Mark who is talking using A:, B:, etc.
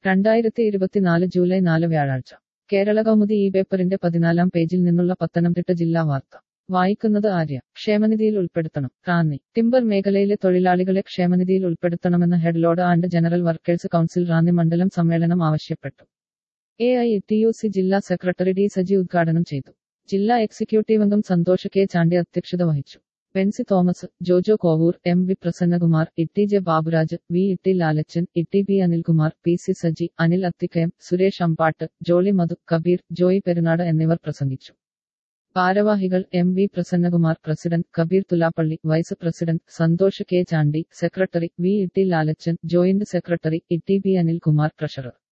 A: രണ്ടായിരത്തി ഇരുപത്തിനാല് ജൂലൈ നാല് വ്യാഴാഴ്ച കേരള കൗമുദി ഈ പേപ്പറിന്റെ പതിനാലാം പേജിൽ നിന്നുള്ള പത്തനംതിട്ട ജില്ലാ വാർത്ത വായിക്കുന്നത് ആര്യ ക്ഷേമനിധിയിൽ ഉൾപ്പെടുത്തണം റാന്നി ടിംബർ മേഖലയിലെ തൊഴിലാളികളെ ക്ഷേമനിധിയിൽ ഉൾപ്പെടുത്തണമെന്ന് head load and general workers council Ranni മണ്ഡലം സമ്മേളനം ആവശ്യപ്പെട്ടു A I T U C ജില്ലാ സെക്രട്ടറി ഡി സജി ഉദ്ഘാടനം ചെയ്തു ജില്ലാ എക്സിക്യൂട്ടീവ് അംഗം സന്തോഷ് കെ ചാണ്ടി അധ്യക്ഷത വഹിച്ചു Benzy Thomas Jojo Kovoor M V Prasannakumar Itty J Baburaj V Itty Lalachan Itty B Anilkumar P C Saji Anil Athikkayam Suresh Ambatt Jolly Madhu Kabeer Joy Perunad എന്നിവർ പ്രസംഗിച്ചു ഭാരവാഹികൾ M V Prasannakumar president Kabeer Thulappally vice president Santhosh K Chandy secretary V Itty Lalachan joint secretary Itty B Anilkumar treasurer